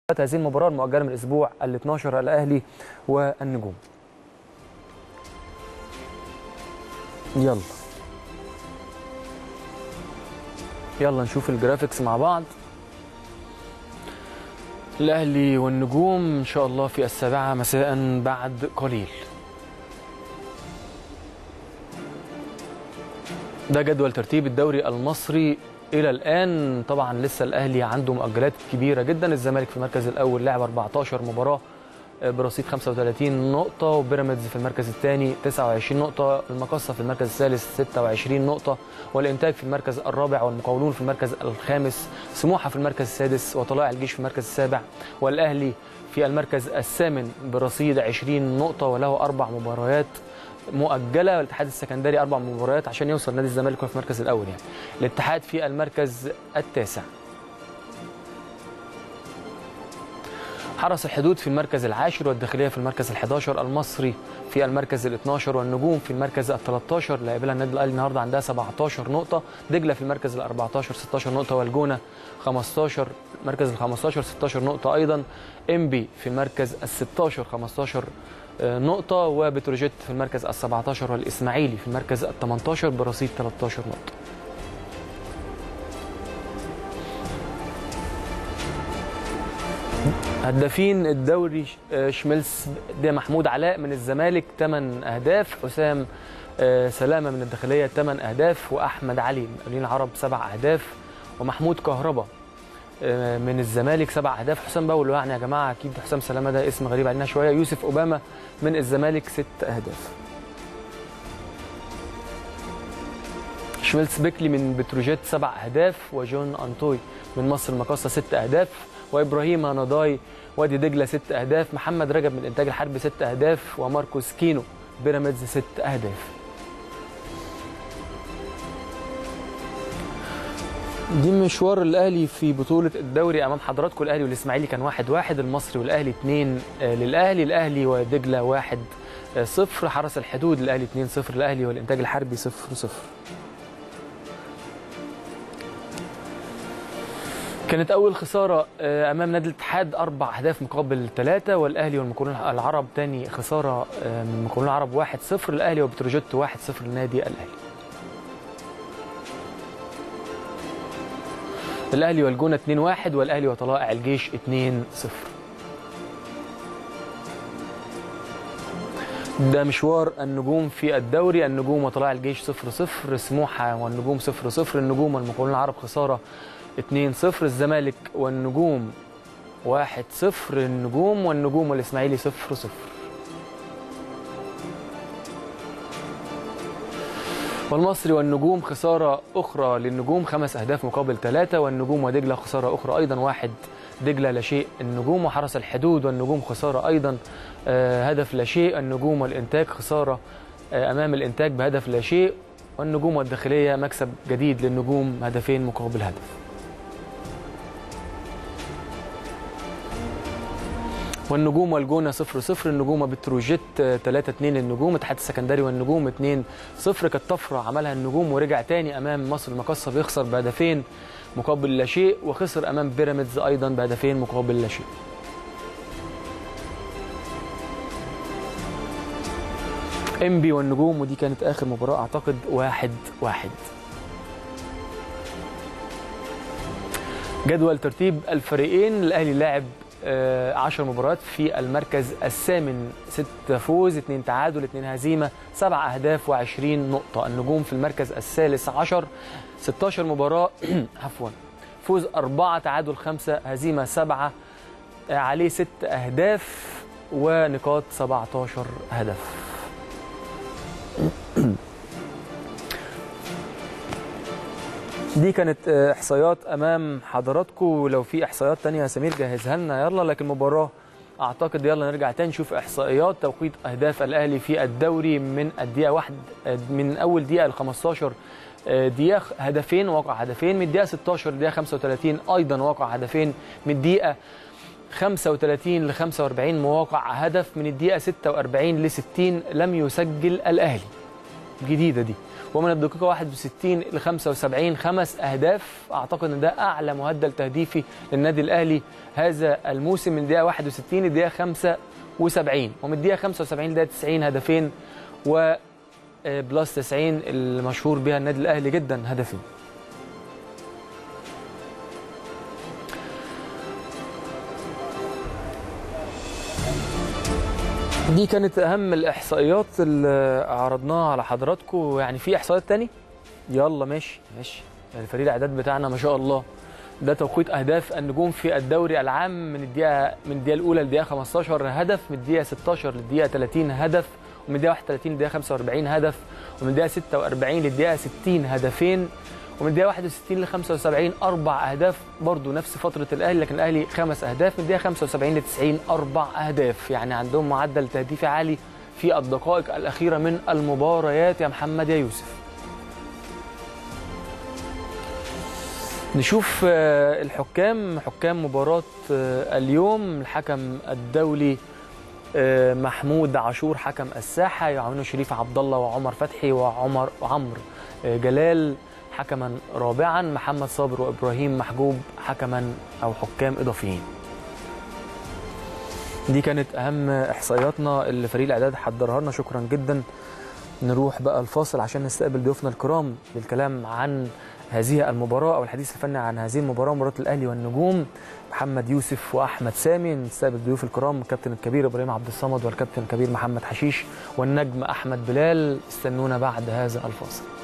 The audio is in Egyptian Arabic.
هذه المباراة المؤجلة من الأسبوع ال 12 الأهلي والنجوم. يلا. يلا نشوف الجرافيكس مع بعض. الأهلي والنجوم إن شاء الله في السابعة مساء بعد قليل. ده جدول ترتيب الدوري المصري الى الان طبعا لسه الاهلي عنده مؤجلات كبيره جدا الزمالك في المركز الاول لعب 14 مباراه برصيد 35 نقطة وبيراميدز في المركز الثاني 29 نقطة، المقصة في المركز الثالث 26 نقطة، والإنتاج في المركز الرابع والمقاولون في المركز الخامس، سموحة في المركز السادس وطلائع الجيش في المركز السابع، والأهلي في المركز الثامن برصيد 20 نقطة وله أربع مباريات مؤجله الاتحاد السكندري اربع مباريات عشان يوصل نادي الزمالك في المركز الاول يعني الاتحاد في المركز التاسع حرس الحدود في المركز العاشر والداخليه في المركز ال11 المصري في المركز ال12 والنجوم في المركز ال13 لاعبي النادي الاهلي النهارده عندها 17 نقطه دجله في المركز ال14 16 نقطه والجونه 15 المركز ال15 16 نقطه ايضا انبي في المركز ال16 15 نقطة وبتروجيت في المركز ال 17 والإسماعيلي في المركز ال 18 برصيد 13 نقطة. هدافين الدوري شميلس ده محمود علاء من الزمالك 8 أهداف، حسام سلامة من الداخلية 8 أهداف، وأحمد علي من قليل العرب 7 أهداف، ومحمود كهربا من الزمالك سبع اهداف حسام باولو يعني يا جماعه اكيد حسام سلامه ده اسم غريب علينا شويه يوسف اوباما من الزمالك ست اهداف شميلس بيكلي من بتروجيت سبع اهداف وجون انطوي من مصر المقاصه ست اهداف وابراهيم نضاي وادي دجله ست اهداف محمد رجب من انتاج الحرب ست اهداف وماركوس كينو بيراميدز ست اهداف دي مشوار الاهلي في بطوله الدوري امام حضراتكم الاهلي والاسماعيلي كان واحد واحد المصري والاهلي اثنين للاهلي الاهلي ودجله واحد صفر حرس الحدود الاهلي 2 0 الاهلي والانتاج الحربي 0 0 كانت اول خساره امام نادي الاتحاد اربع اهداف مقابل ثلاثه والاهلي والمقاولون العرب ثاني خساره من المقاولون العرب 1 0 الاهلي وبتروجيت 1 0 لنادي الاهلي الاهلي والجونه 2-1 والاهلي وطلائع الجيش 2-0 ده مشوار النجوم في الدوري النجوم وطلائع الجيش 0-0 سموحه والنجوم 0-0 النجوم والمقاولون العرب خساره 2-0 الزمالك والنجوم 1-0 النجوم والنجوم والاسماعيلي 0-0 والمصري والنجوم خسارة أخرى للنجوم خمس أهداف مقابل ثلاثة والنجوم ودجلة خسارة أخرى أيضا واحد دجلة لا شيء النجوم وحرس الحدود والنجوم خسارة أيضا آه هدف لا شيء النجوم والإنتاج خسارة آه أمام الإنتاج بهدف لا شيء والنجوم والداخلية مكسب جديد للنجوم هدفين مقابل هدف والنجوم والجونه 0 0 النجوم وبتروجيت 3 2 النجوم الاتحاد السكندري والنجوم 2 0 كانت طفره عملها النجوم ورجع تاني امام مصر المقصه بيخسر بهدفين مقابل لا شيء وخسر امام بيراميدز ايضا بهدفين مقابل لا شيء انبي والنجوم ودي كانت اخر مباراه اعتقد واحد واحد جدول ترتيب الفريقين الاهلي لاعب 10 مباريات في المركز الثامن 6 فوز 2 تعادل 2 هزيمه 7 اهداف و20 نقطه النجوم في المركز الثالث 10 16 مباراه عفوا فوز 4 تعادل 5 هزيمه 7 عليه 6 اهداف ونقاط 17 هدف دي كانت احصائيات امام حضراتكم لو في احصائيات تانية يا سمير جهزها لنا يلا لكن المباراه اعتقد يلا نرجع تاني نشوف احصائيات توقيت اهداف الاهلي في الدوري من الدقيقه واحد من اول دقيقه ل 15 دقيقه هدفين وقع هدفين من الدقيقه 16 للدقيقه 35 ايضا وقع هدفين من الدقيقه 35 ل 45 مواقع هدف من الدقيقه 46 ل 60 لم يسجل الاهلي جديده دي ومن الدقيقه 61 ل 75 خمس اهداف اعتقد ان ده اعلى معدل تهديفي للنادي الاهلي هذا الموسم من دقيقه 61 لدقيقه 75 ومن الدقيقه 75 لدقيقه 90 هدفين و بلس 90 المشهور بها النادي الاهلي جدا هدفين دي كانت اهم الاحصائيات اللي عرضناها على حضراتكم يعني في احصائيات تاني يلا ماشي ماشي يعني فريق الاعداد بتاعنا ما شاء الله ده توقيت اهداف النجوم في الدوري العام من الدقيقه من الدقيقه الاولى للدقيقه 15 هدف من الدقيقه 16 للدقيقه 30 هدف ومن الدقيقه 31 للدقيقه 45 هدف ومن الدقيقه 46 للدقيقه 60 هدفين ومن الدقيقه 61 ل 75 اربع اهداف برضو نفس فتره الاهلي لكن الاهلي خمس اهداف من الدقيقه 75 ل 90 اربع اهداف يعني عندهم معدل تهديفي عالي في الدقائق الاخيره من المباريات يا محمد يا يوسف نشوف الحكام حكام مباراة اليوم الحكم الدولي محمود عاشور حكم الساحة يعاونه شريف عبد الله وعمر فتحي وعمر وعمر جلال حكما رابعا محمد صابر وابراهيم محجوب حكما او حكام اضافيين دي كانت اهم احصائياتنا اللي فريق الاعداد حضرها لنا شكرا جدا نروح بقى الفاصل عشان نستقبل ضيوفنا الكرام للكلام عن هذه المباراة أو الحديث الفني عن هذه المباراة مباراة الأهلي والنجوم محمد يوسف وأحمد سامي نستقبل ضيوف الكرام الكابتن الكبير إبراهيم عبد الصمد والكابتن الكبير محمد حشيش والنجم أحمد بلال استنونا بعد هذا الفاصل